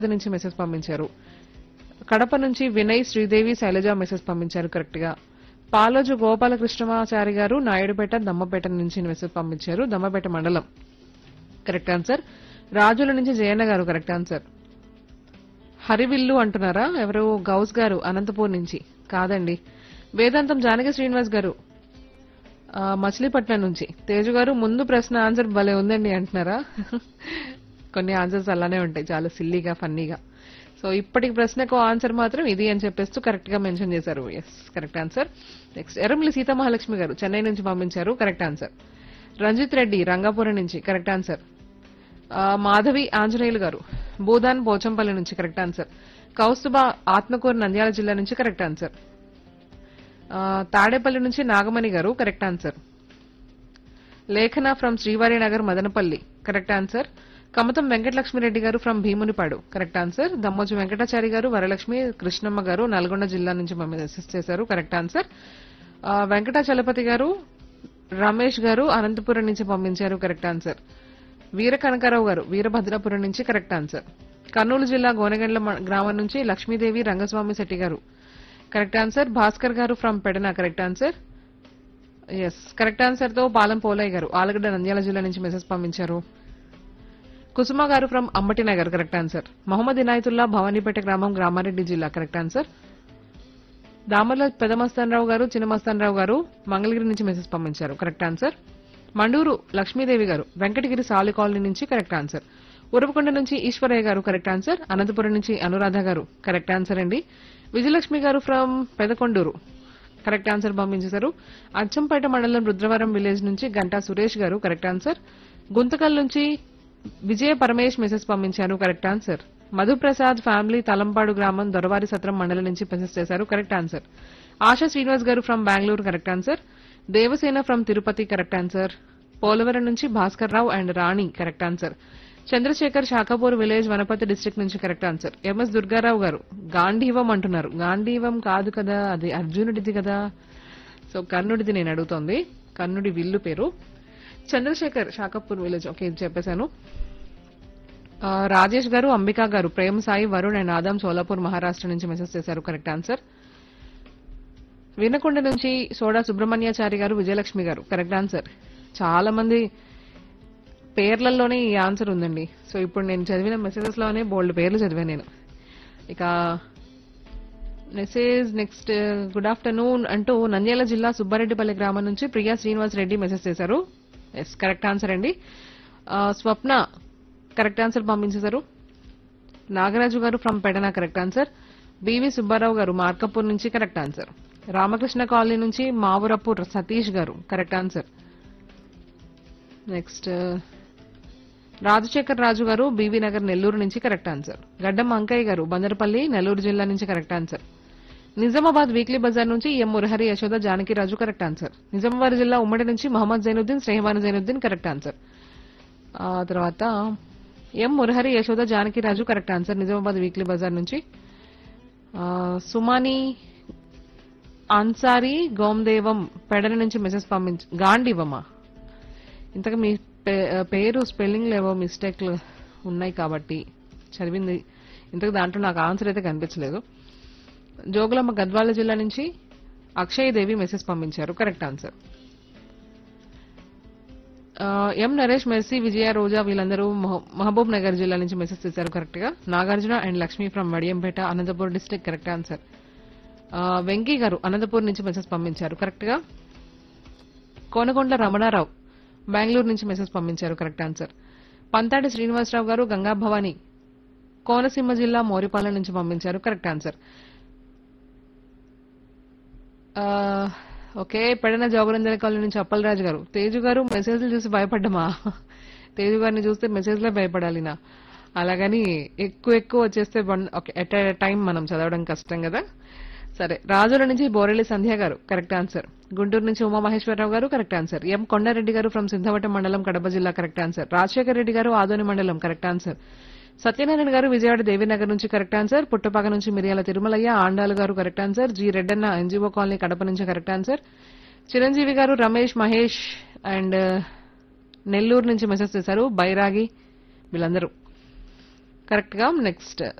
నుంచి మెసేజ్ పంపించారు కడప నుంచి వినయ్ శ్రీదేవి శైలజ మెసేజ్ పంపించారు కరెక్ట్ గా పాలోజు గోపాలకృష్ణమాచారి గారు నాయుడుపేట దమ్మపేట నుంచి మెసేజ్ పంపించారు దమ్మపేట మండలం కరెక్ట్ ఆన్సర్ రాజుల నుంచి జయన్న గారు కరెక్ట్ ఆన్సర్ హరివిల్లు అంటున్నారా ఎవరు గౌస్ గారు అనంతపూర్ నుంచి కాదండి వేదాంతం జానకి శ్రీనివాస్ గారు ఆ, మచిలీపట్నం నుంచి తేజు గారు ముందు ప్రశ్న ఆన్సర్ భలే ఉందండి అంటున్నారా కొన్ని ఆన్సర్స్ అలానే ఉంటాయి చాలా సిల్లీగా ఫన్నీగా సో ఇప్పటికి ప్రశ్నకు ఆన్సర్ మాత్రం ఇది అని చెప్పేస్తూ కరెక్ట్ గా మెన్షన్ చేశారు yes correct answer next Erramilli Seethamahalakshmi గారు చెన్నై నుంచి పంపించారు కరెక్ట్ ఆన్సర్ రంజిత్ రెడ్డి రంగాపురం నుంచి కరెక్ట్ ఆన్సర్ ఆ, మాధవి ఆంజనేయులు గారు భూదాన్ పోచంపల్లి నుంచి కరెక్ట్ ఆన్సర్ కౌస్తుబా ఆత్మకూరు నంద్యాల జిల్లా నుంచి కరెక్ట్ ఆన్సర్ ఆ, తాడేపల్లి నుంచి నాగమణి గారు correct answer Lekhana from Srivari Nagar Madanapalle correct answer Kamatham Venkatalakshmireddy గారు from Bhimunipadu correct answer Dammoju Venkatachari గారు వరలక్ష్మి కృష్ణమ్మ గారు నల్గొండ జిల్లా నుంచి మెసేజ్ చేశారు కరెక్ట్ ఆన్సర్ ఆ, వెంకటాచలపతి గారు రమేష్ గారు అనంతపురం నుంచి పంపించారు కరెక్ట్ ఆన్సర్ వీర కనకారావు గారు వీరభద్రాపురం నుంచి కరెక్ట్ ఆన్సర్ కర్నూలు జిల్లా గోనెగండ్ల మ- గ్రామం నుంచి లక్ష్మీదేవి రంగస్వామి శెట్టి గారు కరెక్ట్ ఆన్సర్ భాస్కర్ గారు from Pedana correct answer yes correct answer తో పాలెం పోలయ్య గారు ఆలగడ్డ నంద్యాల జిల్లా నుంచి మెసేజ్ పంపించారు కుసుమ గారు from Ambati Nagar correct answer Mohammed Inayatullah Bhavanipeta గ్రామం గ్రామారెడ్డి జిల్లా కరెక్ట్ ఆన్సర్ దామర్ల పెదమస్తానరావు గారు చిన్నమస్తానరావు గారు మంగళగిరి నుంచి మెసేజ్ పంపించారు కరెక్ట్ ఆన్సర్ మండూరు లక్ష్మీదేవి గారు వెంకటగిరి సాలి కాలనీ నుంచి కరెక్ట్ ఆన్సర్ ఉరవకొండ నుంచి ఈశ్వరయ్య గారు కరెక్ట్ ఆన్సర్ అనంతపురం నుంచి అనురాధ గారు కరెక్ట్ ఆన్సర్ అండి విజయలక్ష్మి గారు ఫ్రమ్ పెదకొండూరు కరెక్ట్ ఆన్సర్ పంపించేశారు అచ్చంపేట మండలం రుద్రవరం విలేజ్ నుంచి గంటా సురేష్ గారు కరెక్ట్ ఆన్సర్ గుంతకల్ నుంచి విజయ పరమేష్ మెసేజ్ పంపించారు correct answer Madhuprasad family Thalampadu గ్రామం దొరవారి సత్రం మండలం నుంచి మెసేజ్ చేశారు కరెక్ట్ ఆన్సర్ ఆశా శ్రీనివాస్ గారు from Bengaluru correct answer Devasena from Tirupati correct answer Polavaram నుంచి Bhaskar Rao and Rani correct answer Chandrasekhar Shakapur village Wanaparthy district నుంచి కరెక్ట్ ఆన్సర్ ఎంఎస్ దుర్గారావు గారు గాంధీవం అంటున్నారు గాంధీవం కాదు కదా అది అర్జునుడిది కదా సో కర్ణుడిది నేను అడుగుతోంది కర్ణుడి విల్లు పేరు చంద్రశేఖర్ శాఖపూర్ విలేజ్ ఓకే ఇది చెప్పేశాను ఆ, రాజేష్ గారు అంబికా గారు ప్రేమ సాయి వరుణ్ అండ్ ఆదాం సోలాపూర్ మహారాష్ట్ర నుంచి మెసేజ్ చేశారు కరెక్ట్ ఆన్సర్ వినకొండ నుంచి సోడా సుబ్రహ్మణ్యాచారి గారు విజయలక్ష్మి గారు కరెక్ట్ ఆన్సర్ చాలా మంది పేర్లలోనే ఈ ఆన్సర్ ఉందండి సో ఇప్పుడు నేను చదివిన మెసేజెస్ లోనే బోల్డ్ పేర్లు చదివాను నేను ఇక మెసేజ్ నెక్స్ట్ గుడ్ ఆఫ్టర్నూన్ అంటూ నంద్యాల జిల్లా సుబ్బారెడ్డిపల్లి గ్రామం నుంచి ప్రియా శ్రీనివాస్ రెడ్డి మెసేజ్ చేశారు ఎస్ కరెక్ట్ ఆన్సర్ అండి ఆ, స్వప్న కరెక్ట్ ఆన్సర్ పంపించేశారు నాగరాజు గారు from Pedana correct answer BV Subbarao గారు మార్కపూర్ నుంచి కరెక్ట్ ఆన్సర్ రామకృష్ణ కాలనీ నుంచి మావురపూర్ సతీష్ గారు correct answer next Rajasekhar Raju గారు బీవీ నగర్ నెల్లూరు నుంచి కరెక్ట్ ఆన్సర్ గడ్డం అంకయ్య గారు బందరపల్లి నెల్లూరు జిల్లా నుంచి కరెక్ట్ ఆన్సర్ నిజామాబాద్ వీక్లీ బజార్ నుంచి M Murahari Yashoda Janakiraju correct answer Nizamabad జిల్లా ఉమ్మడి నుంచి మహమ్మద్ జైనుద్దీన్ శ్రేహవాన్ జైనుద్దీన్ కరెక్ట్ ఆన్సర్ ఆ తర్వాత M Murahari Yashoda Janakiraju correct answer Nizamabad weekly బజార్ నుంచి ఆ, సుమాని అన్సారీ గోమ్దేవం పెడల నుంచి మెసేజ్ పంపించి గాంధీవమా ఇంతకు మీ పే- పేరు స్పెల్లింగ్ లేవో మిస్టేక్లు ఉన్నాయి కాబట్టి చదివింది ఇంతకు దాంట్లో నాకు ఆన్సర్ అయితే కనిపించలేదు జోగులమ్మ గద్వాల జిల్లా నుంచి అక్షయ్ దేవి మెసేజ్ పంపించారు కరెక్ట్ ఆన్సర్ ఆ, ఎం నరేష్ మెర్సీ విజయ రోజా వీళ్ళందరూ మహ- మహబూబ్ నగర్ జిల్లా నుంచి మెసేజ్ చేశారు కరెక్ట్ గా Nagarjuna and Lakshmi from Vadiyampeta Anantapur district correct answer ఆ, వెంకీ గారు అనంతపూర్ నుంచి మెసేజ్ పంపించారు కరెక్ట్ గా కోనకొండ రమణారావు బెంగళూరు నుంచి మెసేజ్ పంపించారు కరెక్ట్ ఆన్సర్ పంతాడి శ్రీనివాసరావు గారు గంగా భవాని కోనసీమ జిల్లా మోరిపాలెం నుంచి పంపించారు కరెక్ట్ ఆన్సర్ ఆ, ఓకే పెడన జోగరంజన కాలనీ నుంచి అప్పలరాజు గారు తేజు గారు మెసేజ్లు చూసి భయపడ్డమా తేజు గారిని చూస్తే మెసేజ్లే భయపడాలి నా అలాగని ఎక్కువ ఎక్కువ వచ్చేస్తే one- okay at a time మనం చదవడం కష్టం కదా సరే రాజుల నుంచి బోరెల్లి సంధ్య గారు కరెక్ట్ ఆన్సర్ గుంటూరు నుంచి ఉమామహేశ్వరరావు గారు కరెక్ట్ ఆన్సర్ ఎం కొండారెడ్డి గారు ఫ్రమ్ సిద్ధవటం మండలం కడప జిల్లా కరెక్ట్ ఆన్సర్ రాజశేఖర్ రెడ్డి గారు ఆదోని మండలం కరెక్ట్ ఆన్సర్ సత్యనారాయణ గారు విజయవాడ దేవీనగర్ నుంచి కరెక్ట్ ఆన్సర్ పుట్టపాక నుంచి మిరియాల Tirumalaiah Andalu garu correct answer G Reddanna NGO colony Kadapa నుంచి కరెక్ట్ ఆన్సర్ చిరంజీవి గారు రమేష్ మహేష్ అండ్ నెల్లూరు నుంచి మెసేజ్ చేశారు బైరాగి వీళ్ళందరూ కరెక్ట్ గా నెక్స్ట్